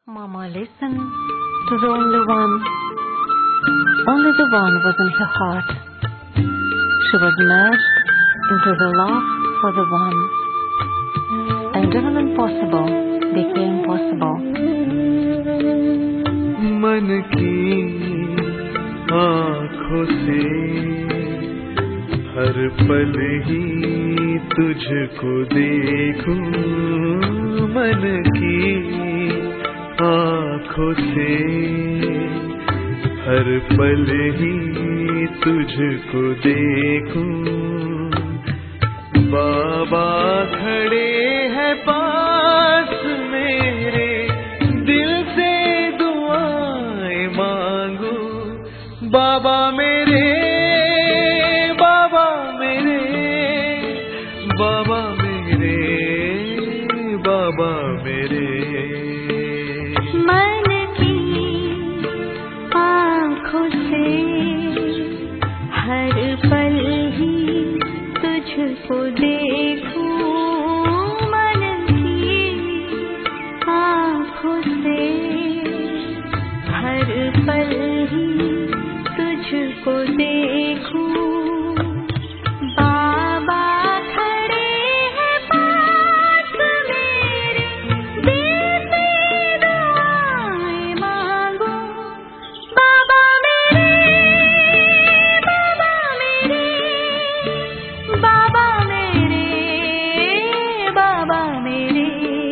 Mama listened to the only one. Only the one was in her heart. She was merged into the love for the one. And even impossible became possible. मन की आँखों से हर पल ही तुझको देखूं मन की आँखों से हर पल ही तुझको देखूं बाबा खड़े हैं पास मेरे दिल से दुआएं मांगू बाबा मेरे बाबा मेरे बाबा मेरे बाबा मेरे मन की आँखों से हर पल ही तुझको देखूं मन की आँखों से हर पल ही तुझको देखूं बाबा खड़े हैं पास मेरे दिल से दुआएं मांगो बाबा मेरे बाबा मेरे बाबा मेरे बाबा मेरे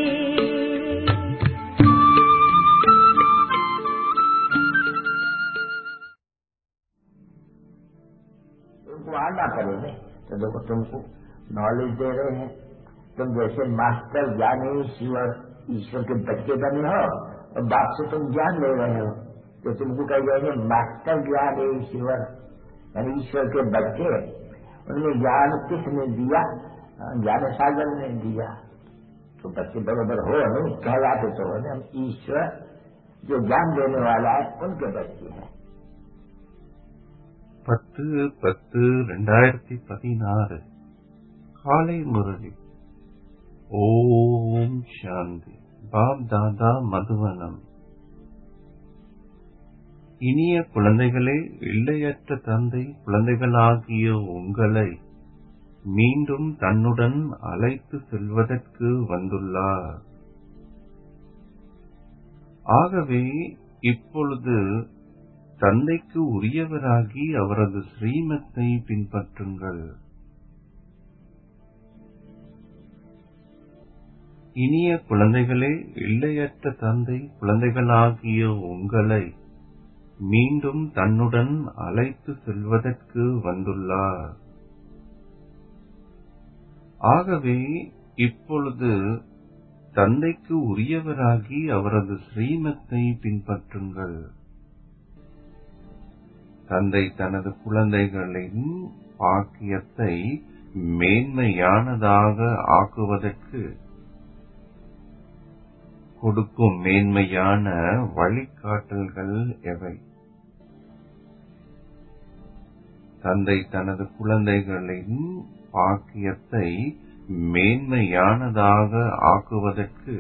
तुमको आना करेंगे तो देखो तुमको नॉलेज दे रहे हैं तुम जैसे मास्टर ज्ञानी ईश्वर ईश्वर के बच्चे बने हो और बाप से तुम ज्ञान ले रहे हो तो तुमको कह जाएंगे मास्टर ज्ञान ईश्वर यानी ईश्वर के बच्चे उनमें ज्ञान किसने दिया हाँ, ज्ञान सागर ने दिया तो बच्चे बराबर हो नहीं कहलाते तो हो ना हम ईश्वर जो ज्ञान देने वाला है उनके बच्चे हैं பத்து பத்து ரெண்டாயிரத்தி பதினாறு காலை முரளி ஓம் சாந்தி பாப் தாதா மதுவனம் இனிய குழந்தைகளே எல்லையற்ற தந்தை குழந்தைகளாகிய உங்களை மீண்டும் தன்னுடன் அழைத்து செல்வதற்கு வந்துள்ளார் ஆகவே இப்பொழுது தந்தைக்கு உரியவராகி அவரது ஸ்ரீமத்தை பின்பற்றுங்கள் இனிய குழந்தைகளே எல்லையற்ற தந்தை குழந்தைகளாகிய உங்களை மீண்டும் தன்னுடன் அழைத்து செல்வதற்கு வந்துள்ளார் ஆகவே இப்பொழுது தந்தைக்கு உரியவராகி அவரது ஸ்ரீமத்தை பின்பற்றுங்கள் தந்தை தனது குழந்தைகளின் பாக்கியத்தை மேன்மையானதாக ஆக்குவதற்கு கொடுக்கும் மேன்மையான வழிகாட்டல்கள் எவை தந்தை தனது குழந்தைகளின் பாக்கியத்தை மேன்மையானதாக ஆக்குவதற்கு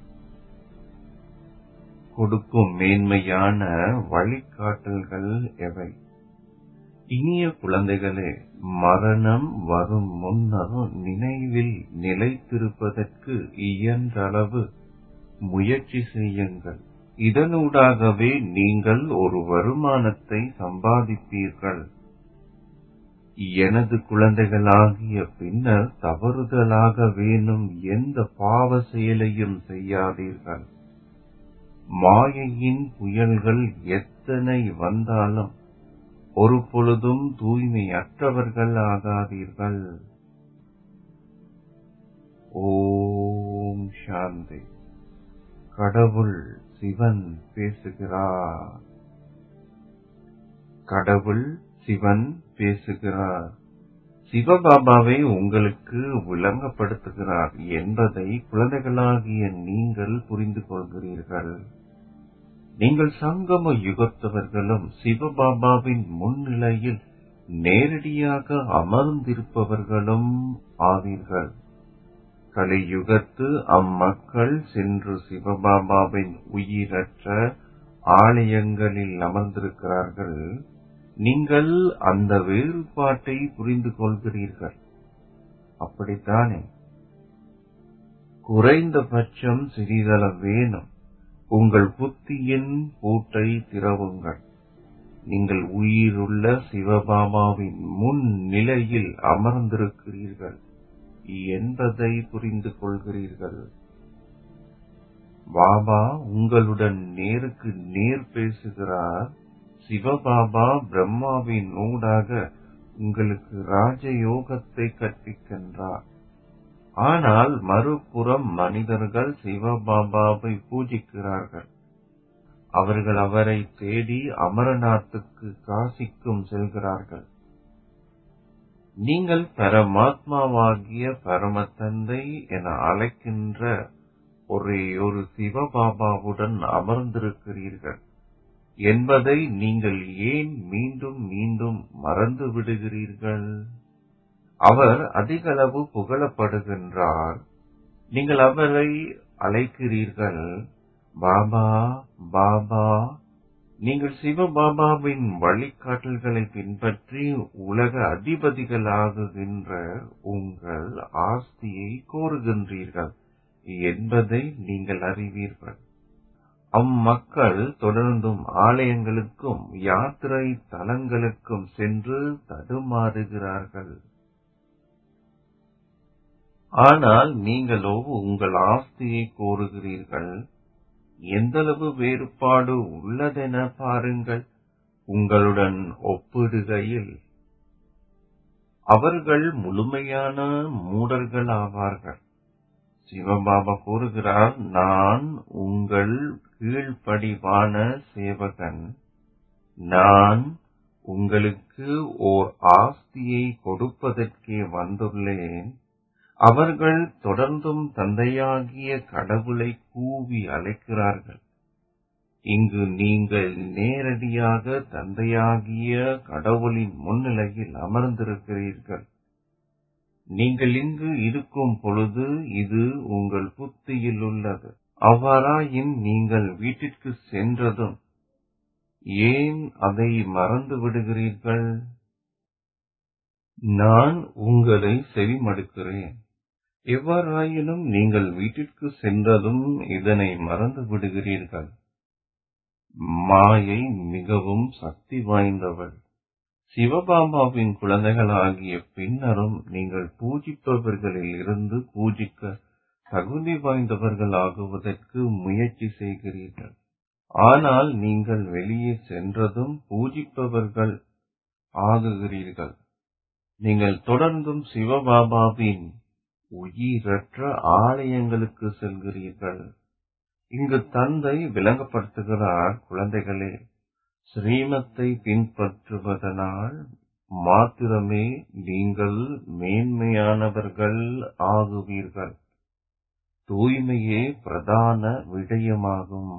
கொடுக்கும் மேன்மையான வழிகாட்டல்கள் எவை இனிய குழந்தைகளே மரணம் வரும் முன்னர் நினைவில் நிலைத்திருப்பதற்கு இயன்றளவு முயற்சி செய்யுங்கள் இதனூடாகவே நீங்கள் ஒரு வருமானத்தை சம்பாதிப்பீர்கள் எனது குழந்தைகளாகிய பின்னர் தவறுதலாக வேணும் எந்த பாவ செயலையும் செய்யாதீர்கள் மாயையின் புயல்கள் எத்தனை வந்தாலும் ஒரு பொழுதும் தூய்மையற்றவர்கள் ஆகாதீர்கள் ஓம் சாந்தி கடவுள் சிவன் பேசுகிறார் கடவுள் சிவன் பேசுகிறார் சிவபாபாவை உங்களுக்கு விளங்கப்படுத்துகிறார் என்பதை குழந்தைகளாகிய நீங்கள் புரிந்து கொள்கிறீர்கள் நீங்கள் சங்கம யுகத்தவர்களும் சிவபாபாவின் முன்னிலையில் நேரடியாக அமர்ந்திருப்பவர்களும் ஆவீர்கள் கலியுகத்து அம்மக்கள் சென்று சிவபாபாவின் உயிரற்ற ஆலயங்களில் அமர்ந்திருக்கிறார்கள் நீங்கள் அந்த வேறுபாட்டை புரிந்து கொள்கிறீர்கள் அப்படித்தானே குறைந்தபட்சம் சிறிதளவு வேணும் உங்கள் புத்தியின் பூட்டை திறவுங்கள் நீங்கள் உயிருள்ள சிவபாபாவின் முன் நிலையில் அமர்ந்திருக்கிறீர்கள் என்பதை புரிந்து கொள்கிறீர்கள் பாபா உங்களுடன் நேருக்கு நேர் பேசுகிறார் சிவபாபா பிரம்மாவின் ஊடாக உங்களுக்கு ராஜயோகத்தை கற்பிக்கின்றார் ஆனால் மறுபுறம் மனிதர்கள் சிவபாபாவை பூஜிக்கிறார்கள் அவர்கள் அவரை தேடி அமரநாத்துக்கு காசிக்கும் செல்கிறார்கள் நீங்கள் பரமாத்மாவாகிய பரமதந்தை என அழைக்கின்ற ஒரே ஒரு சிவபாபாவுடன் அமர்ந்திருக்கிறீர்கள் என்பதை நீங்கள் ஏன் மீண்டும் மீண்டும் மறந்து விடுகிறீர்கள் அவர் அதிகளவு புகழப்படுகின்றார் நீங்கள் அவரை அழைக்கிறீர்கள் பாபா பாபா நீங்கள் சிவபாபாவின் வழிகாட்டல்களை பின்பற்றி உலக அதிபதிகளாகுகின்ற உங்கள் ஆஸ்தியை கோருகின்றீர்கள் என்பதை நீங்கள் அறிவீர்கள் அம்மக்கள் தொடர்ந்தும் ஆலயங்களுக்கும் யாத்திரை தலங்களுக்கும் சென்று தடுமாறுகிறார்கள் ஆனால் நீங்களோ உங்கள் ஆஸ்தியை கோருகிறீர்கள் எந்தளவு வேறுபாடு உள்ளதென பாருங்கள் உங்களுடன் ஒப்பிடுகையில் அவர்கள் முழுமையான மூடர்கள் ஆவார்கள் சிவபாபா கூறுகிறார் நான் உங்கள் கீழ்ப்படிவான சேவகன் நான் உங்களுக்கு ஓர் ஆஸ்தியை கொடுப்பதற்கே வந்துள்ளேன் அவர்கள் தொடர்ந்தும் தந்தையாகிய கடவுளை கூவி அழைக்கிறார்கள் இங்கு நீங்கள் நேரடியாக தந்தையாகிய கடவுளின் முன்னிலையில் அமர்ந்திருக்கிறீர்கள் நீங்கள் இங்கு இருக்கும் பொழுது இது உங்கள் புத்தியில் உள்ளது அவ்வாறாயின் நீங்கள் வீட்டிற்கு சென்றதும் ஏன் அதை மறந்து விடுகிறீர்கள் நான் உங்களை செவிமடுக்கிறேன் எவ்வாறாயினும் நீங்கள் வீட்டிற்கு சென்றதும் இதனை மறந்து விடுகிறீர்கள் மாயை மிகவும் சக்தி வாய்ந்தவள் சிவபாபாவின் குழந்தைகளாகிய பின்னரும் நீங்கள் பூஜிப்பவர்களில் இருந்து பூஜிக்க தகுதி வாய்ந்தவர்கள் ஆகுவதற்கு முயற்சி செய்கிறீர்கள் ஆனால் நீங்கள் வெளியே சென்றதும் பூஜிப்பவர்கள் ஆகுகிறீர்கள் நீங்கள் தொடர்ந்தும் சிவபாபாவின் உயிரற்ற ஆலயங்களுக்கு செல்கிறீர்கள் இங்கு தந்தை விளங்கப்படுத்துகிறார் குழந்தைகளே ஸ்ரீமத்தை பின்பற்றுவதனால் மாத்திரமே நீங்கள் மேன்மையானவர்கள் ஆகுவீர்கள் தூய்மையே பிரதான விடயமாகும்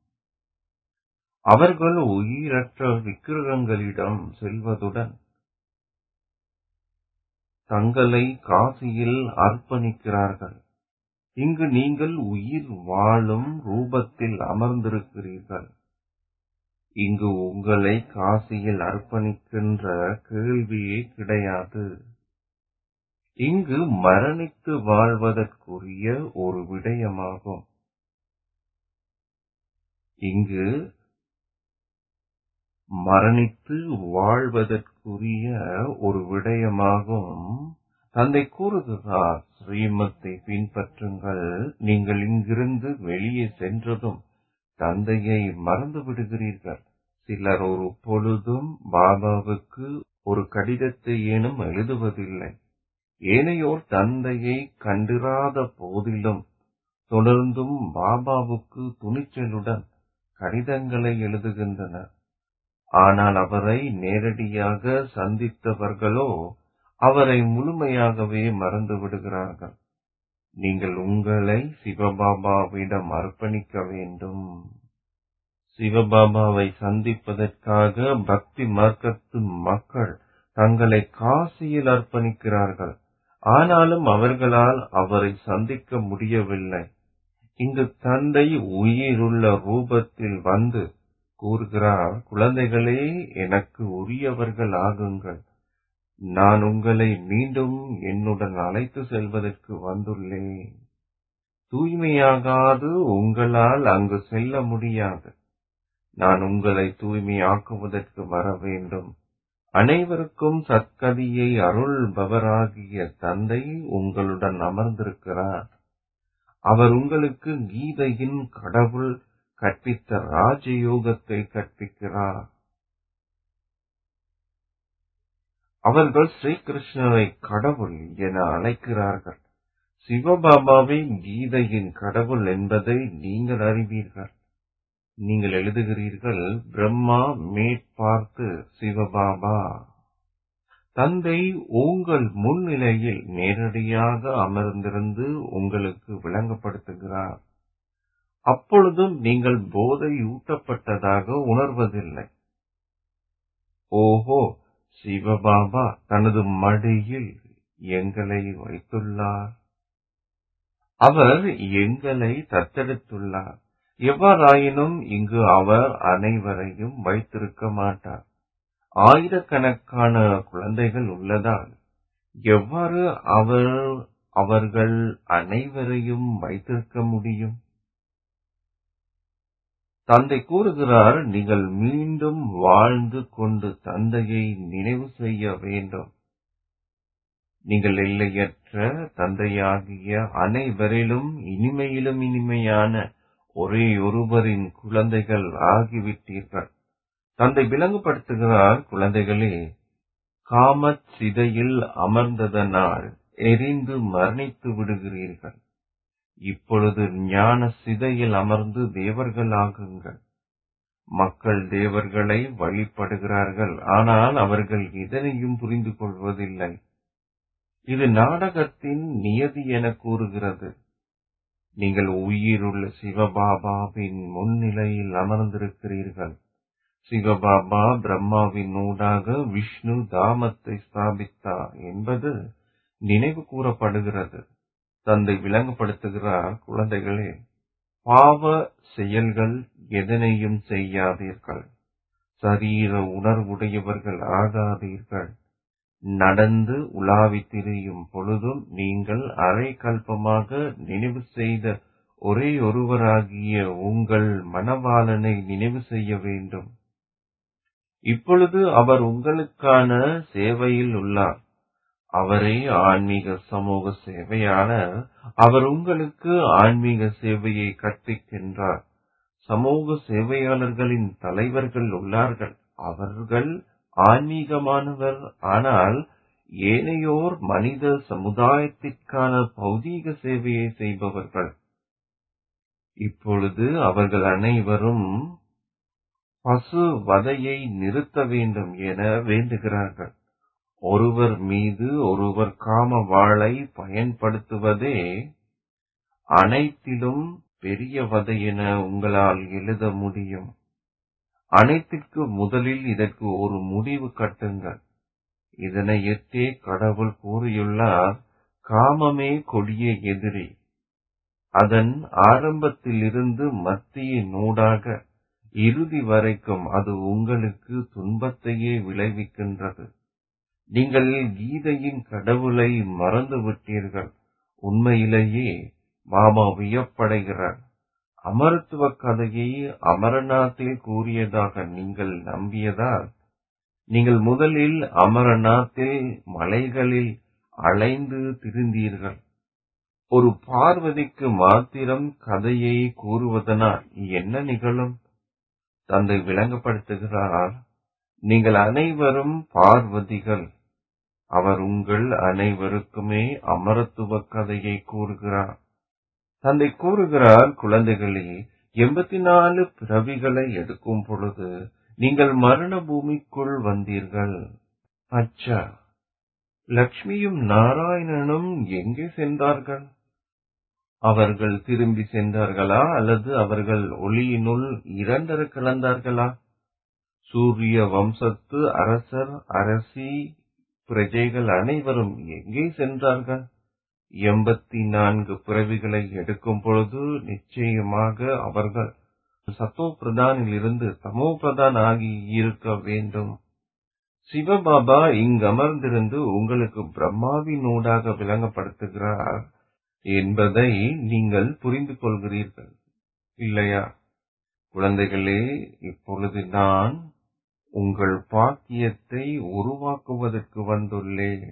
அவர்கள் உயிரற்ற விக்கிரகங்களிடம் செல்வதுடன் தங்களை காசியில் அர்ப்பணிக்கிறார்கள் இங்கு நீங்கள் உயிர் வாழும் ரூபத்தில் அமர்ந்திருக்கிறீர்கள் இங்கு உங்களை காசியில் அர்ப்பணிக்கின்ற கேள்வியே கிடையாது இங்கு மரணித்து வாழ்வதற்குரிய ஒரு விடயமாகும் இங்கு மரணித்து வாழ்வதற்குரிய ஒரு விடயமாகும் தந்தை கூறுகிறார் ஸ்ரீமத்தை பின்பற்றுங்கள் நீங்கள் இங்கிருந்து வெளியே சென்றதும் தந்தையை மறந்து விடுகிறீர்கள் சிலர் ஒரு பொழுதும் பாபாவுக்கு ஒரு கடிதத்தை ஏனும் எழுதுவதில்லை ஏனையோர் தந்தையை கண்டிராத போதிலும் தொடர்ந்தும் பாபாவுக்கு துணிச்சலுடன் கடிதங்களை எழுதுகின்றனர் ஆனால் அவரை நேரடியாக சந்தித்தவர்களோ அவரை முழுமையாகவே மறந்து விடுகிறார்கள் நீங்கள் உங்களை சிவபாபாவிடம் அர்ப்பணிக்க வேண்டும் சிவபாபாவை சந்திப்பதற்காக பக்தி மார்க்கத்து மக்கள் தங்களை காசியில் அர்ப்பணிக்கிறார்கள் ஆனாலும் அவர்களால் அவரை சந்திக்க முடியவில்லை இங்கு தந்தை உயிருள்ள ரூபத்தில் வந்து கூறுகிறார் குழந்தைகளே எனக்கு உரியவர்கள் ஆகுங்கள் நான் உங்களை மீண்டும் என்னுடன் அழைத்து செல்வதற்கு வந்துள்ளேன் தூய்மையாகாது உங்களால் அங்கு செல்ல முடியாது நான் உங்களை தூய்மையாக்குவதற்கு வர வேண்டும் அனைவருக்கும் சத்கதியை அருள்பவராகிய தந்தை உங்களுடன் அமர்ந்திருக்கிறார் அவர் உங்களுக்கு கீதையின் கடவுள் கற்பித்த ராஜயோகத்தை கற்பிக்கிறார் அவர்கள் ஸ்ரீகிருஷ்ணரை கடவுள் என அழைக்கிறார்கள் சிவபாபாவை கீதையின் கடவுள் என்பதை நீங்கள் அறிவீர்கள் நீங்கள் எழுதுகிறீர்கள் பிரம்மா மேற்பார்த்து சிவபாபா தந்தை உங்கள் முன்னிலையில் நேரடியாக அமர்ந்திருந்து உங்களுக்கு விளங்கப்படுத்துகிறார் அப்பொழுதும் நீங்கள் போதை ஊட்டப்பட்டதாக உணர்வதில்லை ஓஹோ சிவபாபா தனது மடியில் எங்களை வைத்துள்ளார் அவர் எங்களை தத்தெடுத்துள்ளார் எவ்வாறாயினும் இங்கு அவர் அனைவரையும் வைத்திருக்க மாட்டார் ஆயிரக்கணக்கான குழந்தைகள் உள்ளதால் எவ்வாறு அவர் அவர்கள் அனைவரையும் வைத்திருக்க முடியும் தந்தை கூறுகிறார் நீங்கள் மீண்டும் வாழ்ந்து கொண்டு தந்தையை நினைவு செய்ய வேண்டும் நீங்கள் எல்லையற்ற தந்தையாகிய அனைவரிலும் இனிமையிலும் இனிமையான ஒரே ஒருவரின் குழந்தைகள் ஆகிவிட்டீர்கள் தந்தை விளங்குபடுத்துகிறார் குழந்தைகளே காமச் சிதையில் அமர்ந்ததனால் எரிந்து மரணித்து விடுகிறீர்கள் இப்பொழுது ஞான சிதையில் அமர்ந்து தேவர்கள் ஆகுங்கள் மக்கள் தேவர்களை வழிபடுகிறார்கள் ஆனால் அவர்கள் எதனையும் புரிந்து கொள்வதில்லை இது நாடகத்தின் நியதி என கூறுகிறது நீங்கள் உயிருள்ள சிவபாபாவின் முன்னிலையில் அமர்ந்திருக்கிறீர்கள் சிவபாபா பிரம்மாவின் ஊடாக விஷ்ணு தாமத்தை ஸ்தாபித்தார் என்பது நினைவு கூறப்படுகிறது தந்தை விளங்கப்படுத்துகிறார் குழந்தைகளே பாவ செயல்கள் எதனையும் செய்யாதீர்கள் சரீர உணர்வுடையவர்கள் ஆகாதீர்கள் நடந்து உலாவி திரியும் பொழுதும் நீங்கள் அரை கல்பமாக நினைவு செய்த ஒரே ஒருவராகிய உங்கள் மணவாளனை நினைவு செய்ய வேண்டும் இப்பொழுது அவர் உங்களுக்கான சேவையில் உள்ளார் அவரே ஆன்மீக சமூக சேவையாளர் அவர் உங்களுக்கு ஆன்மீக சேவையை கற்பிக்கின்றார் சமூக சேவையாளர்களின் தலைவர்கள் உள்ளார்கள் அவர்கள் ஆன்மீகமானவர் ஆனால் ஏனையோர் மனித சமுதாயத்திற்கான பௌதீக சேவையை செய்பவர்கள் இப்பொழுது அவர்கள் அனைவரும் பசு வதையை நிறுத்த வேண்டும் என வேண்டுகிறார்கள் ஒருவர் மீது ஒருவர் காம வாளை பயன்படுத்துவதே அனைத்திலும் பெரிய வதை என உங்களால் எழுத முடியும் அனைத்திற்கு முதலில் இதற்கு ஒரு முடிவு கட்டுங்கள் இதனை எட்டே கடவுள் கூறியுள்ளார் காமமே கொடிய எதிரி அதன் ஆரம்பத்திலிருந்து மத்திய நூடாக இறுதி வரைக்கும் அது உங்களுக்கு துன்பத்தையே விளைவிக்கின்றது நீங்கள் கீதையின் கடவுளை மறந்து விட்டீர்கள் உண்மையிலேயே மாமா வியப்படைகிறார் அமரத்துவ கதையை அமரநாத்தில் கூறியதாக நீங்கள் நம்பியதால் நீங்கள் முதலில் அமரநாத்தில் மலைகளில் அலைந்து திரிந்தீர்கள் ஒரு பார்வதிக்கு மாத்திரம் கதையை கூறுவதனால் என்ன நிகழும் தந்தை விளங்கப்படுத்துகிறார் நீங்கள் அனைவரும் பார்வதிகள் அவர் உங்கள் அனைவருக்குமே அமரத்துவ கதையை கூறுகிறார் தந்தை கூறுகிறார் குழந்தைகளே எண்பத்தி நாலு பிறவிகளை எடுக்கும் பொழுது நீங்கள் மரண பூமிக்குள் வந்தீர்கள் அச்சா லக்ஷ்மியும் நாராயணனும் எங்கே சென்றார்கள் அவர்கள் திரும்பி சென்றார்களா அல்லது அவர்கள் ஒளியினுள் இரண்டர கலந்தார்களா சூரிய வம்சத்து அரசர் அரசி பிரஜைகள் அனைவரும் எங்கே சென்றார்கள் எண்பத்தி நான்கு பிறவிகளை எடுக்கும் பொழுது நிச்சயமாக அவர்கள் சத்தோ பிரதானில் இருந்து தமோ பிரதான் ஆகி இருக்க வேண்டும் சிவபாபா இங்கமர்ந்திருந்து உங்களுக்கு பிரம்மாவினூடாக விளங்கப்படுத்துகிறார் என்பதை நீங்கள் புரிந்து கொள்கிறீர்கள் இல்லையா குழந்தைகளே இப்பொழுது நான் உங்கள் பாக்கியத்தை உருவாக்குவதற்கு வந்துள்ளேன்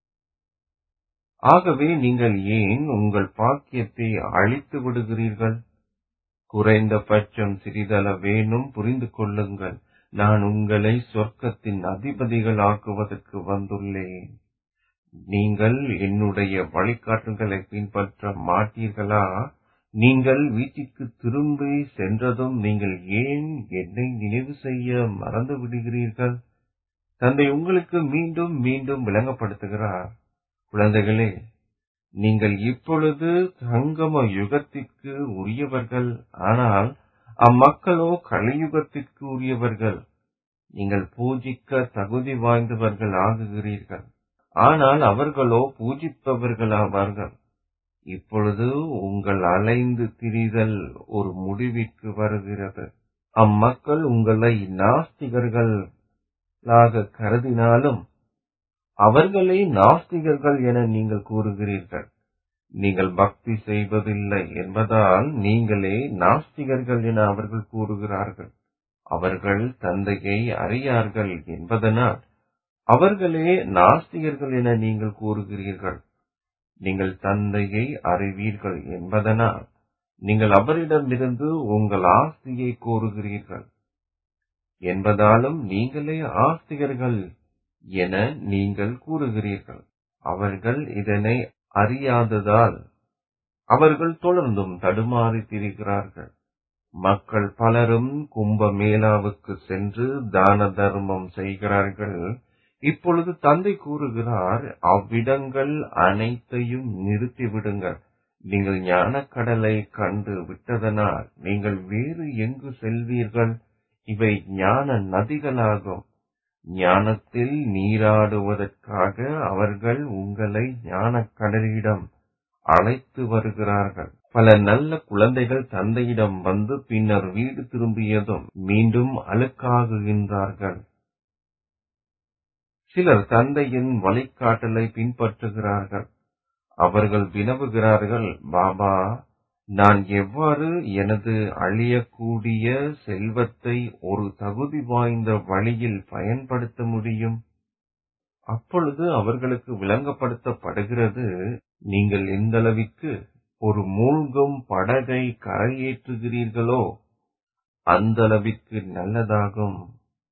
ஆகவே நீங்கள் ஏன் உங்கள் பாக்கியத்தை அழித்து விடுகிறீர்கள் குறைந்தபட்சம் சிறிதளவேனும் புரிந்து கொள்ளுங்கள் நான் உங்களை சொர்க்கத்தின் அதிபதிகள் ஆக்குவதற்கு வந்துள்ளேன் நீங்கள் என்னுடைய வழிகாட்டுதலை பின்பற்ற மாட்டீர்களா நீங்கள் வீட்டிற்கு திரும்பி சென்றதும் நீங்கள் ஏன் என்னை நினைவு செய்ய மறந்து விடுகிறீர்கள் தந்தை உங்களுக்கு மீண்டும் மீண்டும் விளங்கப்படுத்துகிறார் குழந்தைகளே நீங்கள் இப்பொழுது சங்கம யுகத்திற்கு உரியவர்கள் ஆனால் அம்மக்களோ கலியுகத்திற்கு உரியவர்கள் நீங்கள் பூஜிக்க தகுதி வாய்ந்தவர்கள் ஆகுகிறீர்கள் ஆனால் அவர்களோ பூஜிப்பவர்களாவார்கள் இப்பொழுது உங்கள் அலைந்து திரிதல் ஒரு முடிவிற்கு வருகிறது அம்மக்கள் உங்களை நாஸ்திகர்களாக கருதினாலும் அவர்களே நாஸ்திகர்கள் என நீங்கள் கூறுகிறீர்கள் நீங்கள் பக்தி செய்வதில்லை என்பதால் நீங்களே நாஸ்திகர்கள் என அவர்கள் கூறுகிறார்கள் அவர்கள் தந்தையை அறியார்கள் என்பதனால் அவர்களே நாஸ்திகர்கள் என நீங்கள் கூறுகிறீர்கள் நீங்கள் தந்தையை அறிவீர்கள் என்பதனால் நீங்கள் அவரிடமிருந்து உங்கள் ஆஸ்தியை கோருகிறீர்கள் என்பதாலும் நீங்களே ஆஸ்திகர்கள் என நீங்கள் கூறுகிறீர்கள் அவர்கள் இதனை அறியாததால் அவர்கள் தொடர்ந்தும் தடுமாறி திரிகிறார்கள் மக்கள் பலரும் கும்ப மேளாவுக்கு சென்று தான தர்மம் செய்கிறார்கள் இப்பொழுது தந்தை கூறுகிறார் அவ்விடங்கள் அனைத்தையும் நிறுத்திவிடுங்கள் நீங்கள் ஞானக்கடலை கண்டு விட்டதனால் நீங்கள் வேறு எங்கு செல்வீர்கள் இவை ஞான நதிகளாகும் ஞானத்தில் நீராடுவதற்காக அவர்கள் உங்களை ஞானக்கடலிடம் அழைத்து வருகிறார்கள் பல நல்ல குழந்தைகள் தந்தையிடம் வந்து பின்னர் வீடு திரும்பியதும் மீண்டும் அழுக்காகுகின்றார்கள் சிலர் தந்தையின் வழிகாட்டலை பின்பற்றுகிறார்கள் அவர்கள் வினவுகிறார்கள் பாபா நான் எவ்வாறு எனது அழியக்கூடிய செல்வத்தை ஒரு தகுதி வாய்ந்த வழியில் பயன்படுத்த முடியும் அப்பொழுது அவர்களுக்கு விளங்கப்படுத்தப்படுகிறது நீங்கள் எந்தளவிற்கு ஒரு மூழ்கும் படகை கரையேற்றுகிறீர்களோ அந்த அளவிற்கு நல்லதாகும்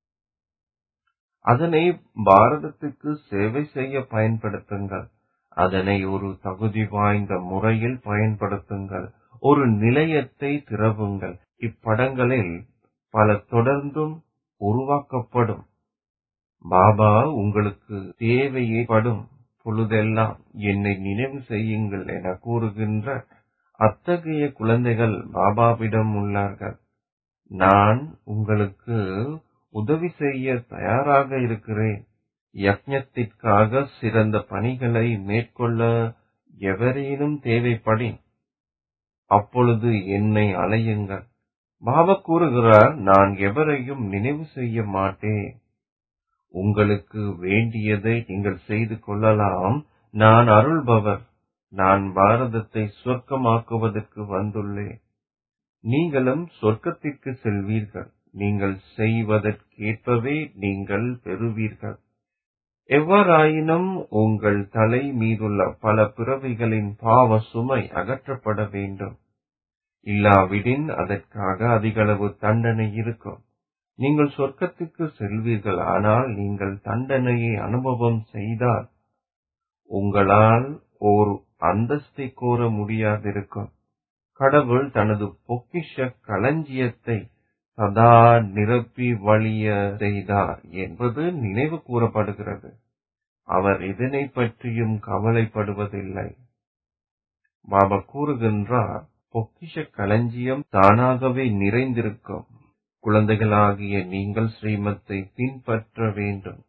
அதனை பாரதத்துக்கு சேவை செய்ய பயன்படுத்துங்கள் அதனை ஒரு தகுதி வாய்ந்த முறையில் பயன்படுத்துங்கள் ஒரு நிலையத்தை திறவுங்கள் இப்படங்களில் பல தொடர்ந்தும் உருவாக்கப்படும் பாபா உங்களுக்கு தேவையேற்படும் பொழுதெல்லாம் என்னை நினைவு செய்யுங்கள் என கூறுகின்ற அத்தகைய குழந்தைகள் பாபாவிடம் உள்ளார்கள் நான் உங்களுக்கு உதவி செய்ய தயாராக இருக்கிறேன் யக்ஞத்திற்காக சிறந்த பணிகளை மேற்கொள்ள எவரேனும் தேவைப்படின் அப்பொழுது என்னை அலையுங்கள் பாபா கூறுகிறார் நான் எவரையும் நினைவு செய்ய மாட்டேன் உங்களுக்கு வேண்டியதை நீங்கள் செய்து கொள்ளலாம் நான் அருள்பவர் நான் பாரதத்தை சொர்க்கமாக்குவதற்கு வந்துள்ளேன் நீங்களும் சொர்க்கத்திற்கு செல்வீர்கள் நீங்கள் செய்வதற்கேற்பவே நீங்கள் பெறுவீர்கள் எவ்வாறாயினும் உங்கள் தலை மீதுள்ள பல பிறவிகளின் பாவ சுமை அகற்றப்பட வேண்டும் இல்லாவிடின் அதற்காக அதிகளவு தண்டனை இருக்கும் நீங்கள் சொர்க்கத்துக்கு செல்வீர்கள் ஆனால் நீங்கள் தண்டனையை அனுபவம் செய்தால் உங்களால் ஒரு அந்தஸ்தை கோர முடியாதிருக்கும் கடவுள் தனது பொக்கிஷ களஞ்சியத்தை சதா நிரப்பி வழிய செய்தார் என்பது நினைவு கூறப்படுகிறது அவர் இதனை பற்றியும் கவலைப்படுவதில்லை பாபா கூறுகின்றார் பொக்கிஷ களஞ்சியம் தானாகவே நிறைந்திருக்கும் குழந்தைகளாகிய நீங்கள் ஸ்ரீமத்தை பின்பற்ற வேண்டும்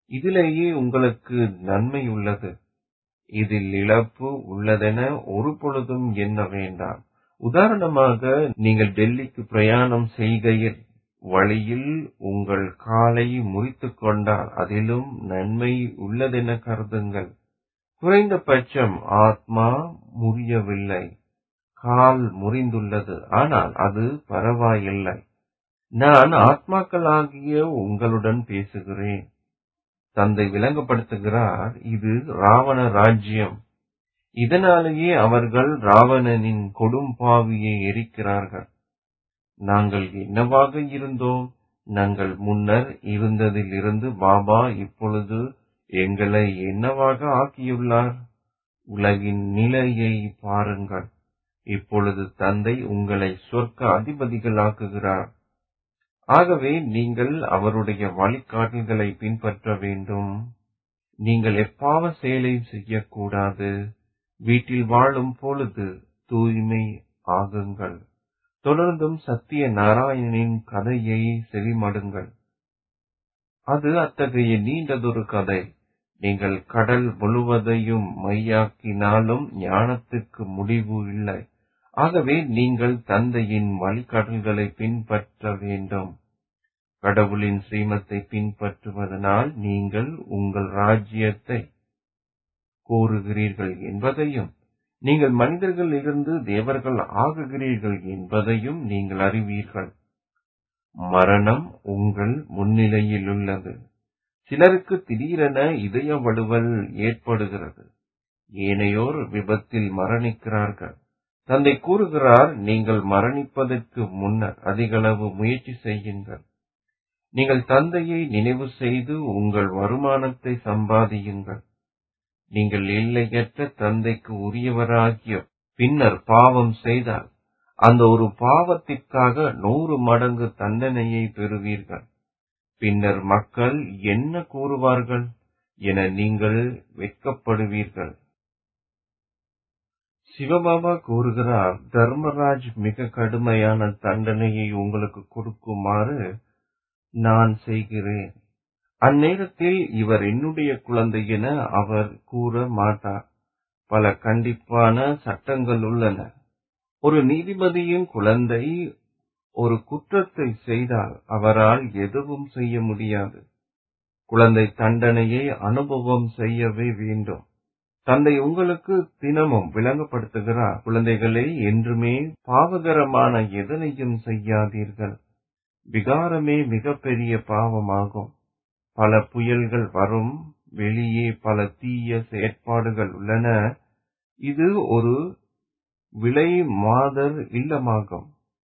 இதிலேயே உங்களுக்கு நன்மை உள்ளது இதில் இழப்பு உள்ளதென ஒரு பொழுதும் எண்ண வேண்டாம் உதாரணமாக நீங்கள் டெல்லிக்கு பிரயாணம் செய்கையில் வழியில் உங்கள் காலை முறித்துக் கொண்டால் அதிலும் நன்மை உள்ளதென கருதுங்கள் குறைந்தபட்சம் ஆத்மா முறியவில்லை கால் முறிந்துள்ளது ஆனால் அது பரவாயில்லை நான் ஆத்மாக்களாகிய உங்களுடன் பேசுகிறேன் தந்தை விளங்கப்படுத்துகிறார் இது ராவண ராஜ்யம் இதனாலேயே அவர்கள் ராவணனின் கொடும்பாவியை எரிக்கிறார்கள் நாங்கள் என்னவாக இருந்தோம் நாங்கள் முன்னர் இருந்ததிலிருந்து பாபா இப்பொழுது எங்களை என்னவாக ஆக்கியுள்ளார் உலகின் நிலையை பாருங்கள் இப்பொழுது தந்தை உங்களை சொர்க்க அதிபதிகளாக்குகிறார் ஆகவே நீங்கள் அவருடைய வழிகாட்டுதலை பின்பற்ற வேண்டும் நீங்கள் எப்பாவ செயலை செய்யக்கூடாது வீட்டில் வாழும் பொழுது தூய்மை ஆகுங்கள் தொடர்ந்தும் சத்திய நாராயணனின் கதையை செவிமடுங்கள் அது அத்தகைய நீண்டதொரு கதை நீங்கள் கடல் முழுவதையும் மையாக்கினாலும் ஞானத்துக்கு முடிவு இல்லை ஆகவே நீங்கள் தந்தையின் வழிகாட்டல்களை பின்பற்ற வேண்டும் கடவுளின் ஸ்ரீமத்தை பின்பற்றுவதனால் நீங்கள் உங்கள் ராஜ்யத்தை கோருகிறீர்கள் என்பதையும் நீங்கள் மனிதர்கள் இருந்து தேவர்கள் ஆகுகிறீர்கள் என்பதையும் நீங்கள் அறிவீர்கள் மரணம் உங்கள் முன்னிலையில் உள்ளது சிலருக்கு திடீரென இதய வலுவல் ஏற்படுகிறது ஏனையோர் விபத்தில் மரணிக்கிறார்கள் தந்தை கூறுகிறார் நீங்கள் மரணிப்பதற்கு முன்னர் அதிகளவு முயற்சி செய்யுங்கள் நீங்கள் தந்தையை நினைவு செய்து உங்கள் வருமானத்தை சம்பாதியுங்கள் நீங்கள் எல்லையற்ற தந்தைக்கு உரியவராகிய பின்னர் பாவம் செய்தால் அந்த ஒரு பாவத்திற்காக நூறு மடங்கு தண்டனையை பெறுவீர்கள் பின்னர் மக்கள் என்ன கூறுவார்கள் என நீங்கள் வெட்கப்படுவீர்கள் சிவபாபா கூறுகிறார் தர்மராஜ் மிக கடுமையான தண்டனையை உங்களுக்கு கொடுக்குமாறு நான் செய்கிறேன் அந்நேரத்தில் இவர் என்னுடைய குழந்தை என அவர் கூற மாட்டார் பல கண்டிப்பான சட்டங்கள் உள்ளன ஒரு நீதிபதியின் குழந்தை ஒரு குற்றத்தை செய்தால் அவரால் எதுவும் செய்ய முடியாது குழந்தை தண்டனையை அனுபவம் செய்யவே வேண்டும் தந்தை உங்களுக்கு தினமும் விளங்கப்படுத்துகிறார் குழந்தைகளே என்றுமே பாவகரமான எதனையும் செய்யாதீர்கள் விகாரமே மிகப்பெரிய பாவமாகும் பல புயல்கள் வரும் வெளியே பல தீய செயற்பாடுகள் உள்ளன இது ஒரு விலை மாதர் இல்லமாகும்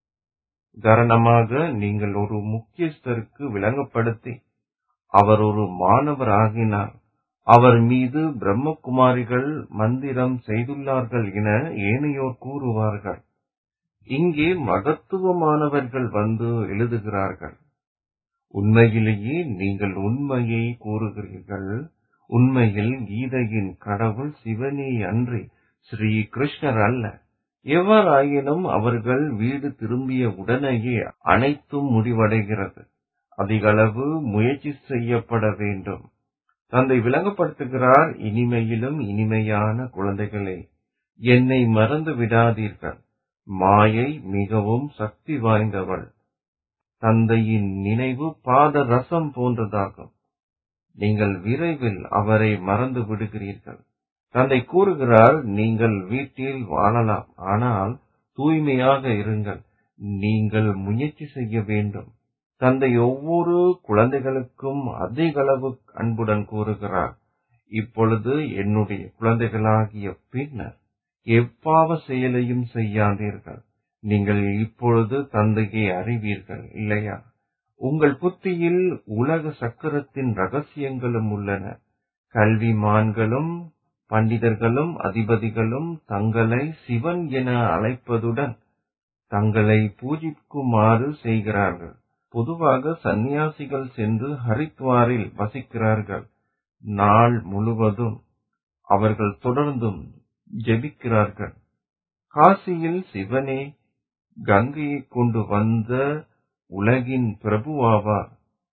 உதாரணமாக நீங்கள் ஒரு முக்கியஸ்தருக்கு விளங்கப்படுத்தி அவர் ஒரு மாணவர் ஆகினார் அவர் மீது பிரம்மகுமாரிகள் மந்திரம் செய்துள்ளார்கள் என ஏனையோர் கூறுவார்கள் இங்கே மகத்துவமானவர்கள் வந்து எழுதுகிறார்கள் உண்மையிலேயே நீங்கள் உண்மையை கூறுகிறீர்கள் உண்மையில் கீதையின் கடவுள் சிவனே அன்றி ஸ்ரீ கிருஷ்ணர் அல்ல எவ்வாறாயினும் அவர்கள் வீடு திரும்பிய உடனேயே அனைத்தும் முடிவடைகிறது அதிகளவு முயற்சி செய்யப்பட வேண்டும் தந்தை விளங்கப்படுத்துகிறார் இனிமையிலும் இனிமையான குழந்தைகளே என்னை மறந்து விடாதீர்கள் மாயை மிகவும் சக்தி வாய்ந்தவள் தந்தையின் நினைவு பாத ரசம் போன்றதாகும் நீங்கள் விரைவில் அவரை மறந்து விடுகிறீர்கள் தந்தை கூறுகிறார் நீங்கள் வீட்டில் வாழலாம் ஆனால் தூய்மையாக இருங்கள் நீங்கள் முயற்சி செய்ய வேண்டும் தந்தை ஒவ்வொரு குழந்தைகளுக்கும் அதிக அளவு அன்புடன் கூறுகிறார் இப்பொழுது என்னுடைய குழந்தைகளாகிய பின்னர் எவ்வாவ செயலையும் செய்யாதீர்கள் நீங்கள் இப்பொழுது தந்தையை அறிவீர்கள் இல்லையா உங்கள் புத்தியில் உலக சக்கரத்தின் ரகசியங்களும் உள்ளன கல்விமான்களும் பண்டிதர்களும் அதிபதிகளும் தங்களை சிவன் என அழைப்பதுடன் தங்களை பூஜிக்குமாறு செய்கிறார்கள் பொதுவாக சந்நியாசிகள் சென்று ஹரித்வாரில் வசிக்கிறார்கள் நாள் முழுவதும் அவர்கள் தொடர்ந்தும் ஜெபிக்கிறார்கள் காசியில் சிவனே கங்கையை கொண்டு வந்த உலகின் பிரபுவாவார்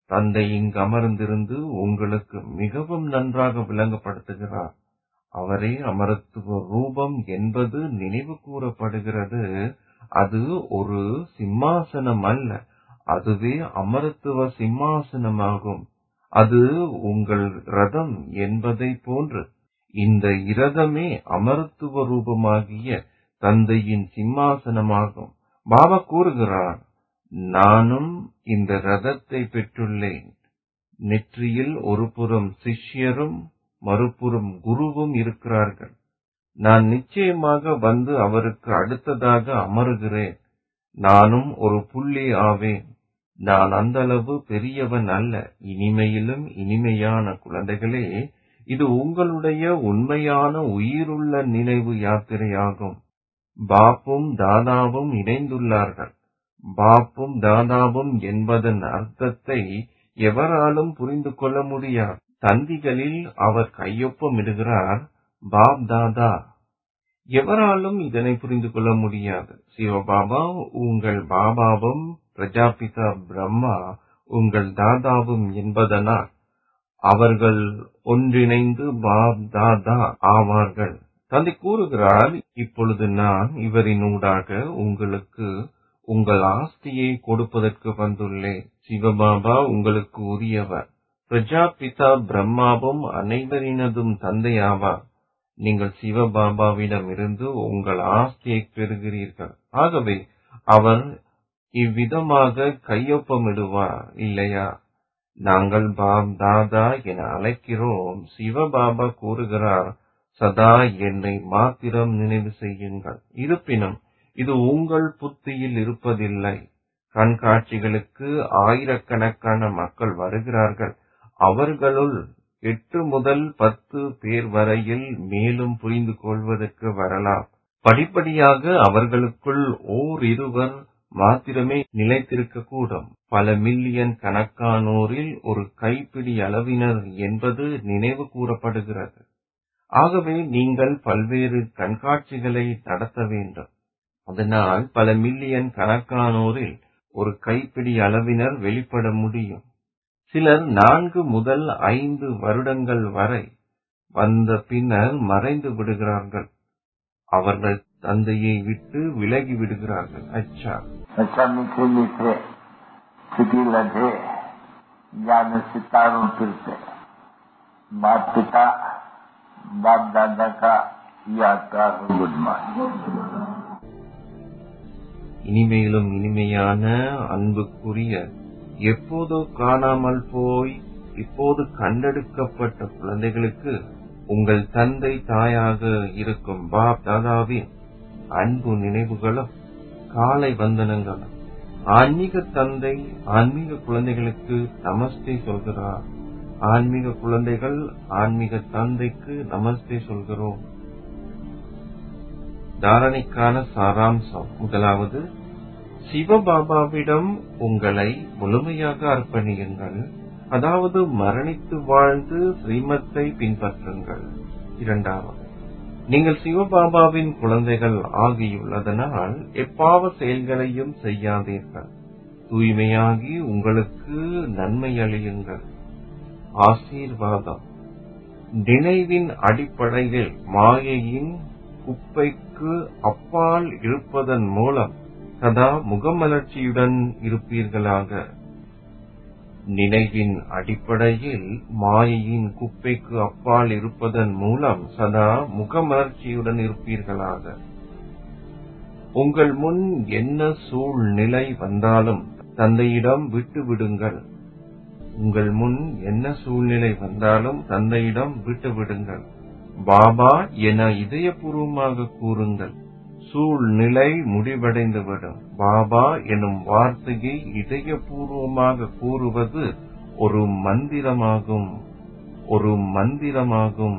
தந்தை இங்கு அமர்ந்திருந்து உங்களுக்கு மிகவும் நன்றாக விளங்கப்படுத்துகிறார் அவரே அமரத்துவ ரூபம் என்பது நினைவு கூறப்படுகிறது அது ஒரு சிம்மாசனம் அல்ல அதுவே அமரத்துவ சிம்மாசனமாகும் அது உங்கள் ரதம் என்பதை போன்று இந்த இரதமே அமரத்துவ ரூபமாகிய தந்தையின் சிம்மாசனமாகும் பாபா கூறுகிறார் நானும் இந்த ரதத்தை பெற்றுள்ளேன் நெற்றியில் ஒரு புறம் சிஷ்யரும் மறுபுறம் குருவும் இருக்கிறார்கள் நான் நிச்சயமாக வந்து அவருக்கு அடுத்ததாக அமருகிறேன் நானும் ஒரு புள்ளி ஆவேன் நான் அந்த அளவு பெரியவன் அல்ல இனிமையிலும் இனிமையான குழந்தைகளே இது உங்களுடைய உண்மையான உயிருள்ள நினைவு யாத்திரையாகும் பாப்பும் தாதாவும் இணைந்துள்ளார்கள் பாப்பும் தாதாவும் என்பதன் அர்த்தத்தை எவராலும் புரிந்து கொள்ள முடியாது தந்திகளில் அவர் கையொப்பமிடுகிறார் பாப் தாதா எவராலும் இதனை புரிந்து கொள்ள முடியாது சிவபாபா உங்கள் பாபாவும் பிரஜாபிதா பிரம்மா உங்கள் தாதாவும் என்பதனால் அவர்கள் ஒன்றிணைந்து பாப் தாதா ஆவார்கள் தந்தை கூறுகிறார் இப்பொழுது நான் இவரின் ஊடாக உங்களுக்கு உங்கள் ஆஸ்தியை கொடுப்பதற்கு வந்துள்ளேன் சிவபாபா உங்களுக்கு உரியவர் பிரஜாபிதா பிரம்மாவும் அனைவரினதும் தந்தை ஆவார் நீங்கள் சிவபாபாவிடம் இருந்து உங்கள் ஆஸ்தியை பெறுகிறீர்கள் ஆகவே அவர் இவ்விதமாக கையொப்பமிடுவார் இல்லையா நாங்கள் பாப் தாதா என அழைக்கிறோம் சிவபாபா கூறுகிறார் சதா என்னை மாத்திரம் நினைவு செய்யுங்கள் இருப்பினும் இது உங்கள் புத்தியில் இருப்பதில்லை கண்காட்சிகளுக்கு ஆயிரக்கணக்கான மக்கள் வருகிறார்கள் அவர்களுள் எட்டு முதல் பத்து பேர் வரையில் மேலும் புரிந்து கொள்வதற்கு வரலாம் படிப்படியாக அவர்களுக்குள் ஓர் இருவர் மாத்திரமே நிலைத்திருக்க கூடும் பல மில்லியன் கணக்கானோரில் ஒரு கைப்பிடி அளவினர் என்பது நினைவு கூறப்படுகிறது ஆகவே நீங்கள் பல்வேறு கண்காட்சிகளை நடத்த வேண்டும் அதனால் பல மில்லியன் கணக்கானோரில் ஒரு கைப்பிடி அளவினர் வெளிப்பட முடியும் சிலர் நான்கு முதல் ஐந்து வருடங்கள் வரை வந்த பின்னர் மறைந்து விடுகிறார்கள் அவர்கள் தந்தையை விட்டு விலகி விடுகிறார்கள் அச்சா अच्छा मीठे मीठे सिटी लधे ज्ञान सितारों फिरते माता पिता बाप दादा का यात्रा गुड मॉर्निंग இனிமையிலும் இனிமையான அன்புக்குரிய எப்போதோ காணாமல் போய் இப்போது கண்டெடுக்கப்பட்ட குழந்தைகளுக்கு உங்கள் தந்தை தாயாக இருக்கும் பாப் தாதாவின் அன்பு நினைவுகளும் காலை வந்தனங்களும் ஆன்மீக தந்தை ஆன்மீக குழந்தைகளுக்கு நமஸ்தே சொல்கிறார் ஆன்மீக குழந்தைகள் ஆன்மீக தந்தைக்கு நமஸ்தே சொல்கிறோம் தாரணைக்கான சாராம்சம் முதலாவது சிவபாபாவிடம் உங்களை முழுமையாக அர்ப்பணியுங்கள் அதாவது மரணித்து வாழ்ந்து ஸ்ரீமத்தை பின்பற்றுங்கள் இரண்டாவது நீங்கள் சிவபாபாவின் குழந்தைகள் ஆகியுள்ளதனால் எப்பாவ செயல்களையும் செய்யாதீர்கள் தூய்மையாகி உங்களுக்கு நன்மை அளியுங்கள் ஆசீர்வாதம் நினைவின் அடிப்படையில் மாயையின் குப்பைக்கு அப்பால் இருப்பதன் மூலம் சதா முகமலர்ச்சியுடன் இருப்பீர்களாக நினைவின் அடிப்படையில் மாயையின் குப்பைக்கு அப்பால் இருப்பதன் மூலம் சதா முகமலர்ச்சியுடன் இருப்பீர்களாக உங்கள் முன் என்ன சூழ்நிலை வந்தாலும் தந்தையிடம் விட்டு விடுங்கள் உங்கள் முன் என்ன சூழ்நிலை வந்தாலும் தந்தையிடம் விட்டு விடுங்கள் பாபா என இதயபூர்வமாக கூறுங்கள் சூழ்நிலை முடிவடைந்துவிடும் பாபா எனும் வார்த்தையை இதயபூர்வமாக கூறுவது ஒரு மந்திரமாகும் ஒரு மந்திரமாகும்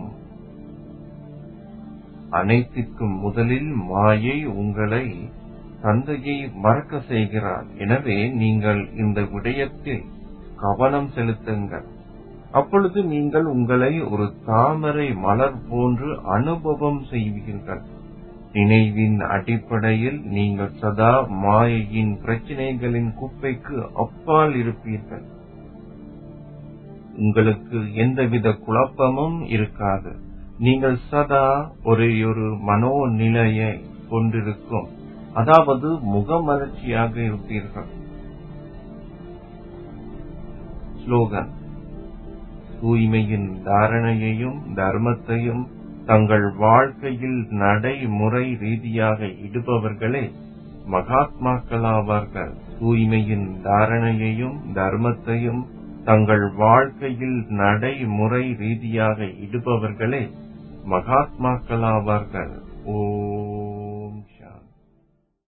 அனைத்திற்கும் முதலில் மாயை உங்களை தந்தையை மறக்க செய்கிறார் எனவே நீங்கள் இந்த விடயத்தில் கவனம் செலுத்துங்கள் அப்பொழுது நீங்கள் உங்களை ஒரு தாமரை மலர் போன்று அனுபவம் செய்வீர்கள் நினைவின் அடிப்படையில் நீங்கள் சதா மாயையின் பிரச்சனைகளின் குப்பைக்கு அப்பால் இருப்பீர்கள் உங்களுக்கு எந்தவித குழப்பமும் இருக்காது நீங்கள் சதா ஒரே ஒரு மனோநிலையை கொண்டிருக்கும் அதாவது முகமலர்ச்சியாக இருப்பீர்கள் ஸ்லோகன் தூய்மையின் தாரணையையும் தர்மத்தையும் தங்கள் வாழ்க்கையில் நடைமுறை ரீதியாக இடுபவர்களே மகாத்மாக்களாவார்கள் தூய்மையின் தாரணையையும் தர்மத்தையும் தங்கள் வாழ்க்கையில் நடைமுறை ரீதியாக இடுபவர்களே மகாத்மாக்களாவார்கள் ஓ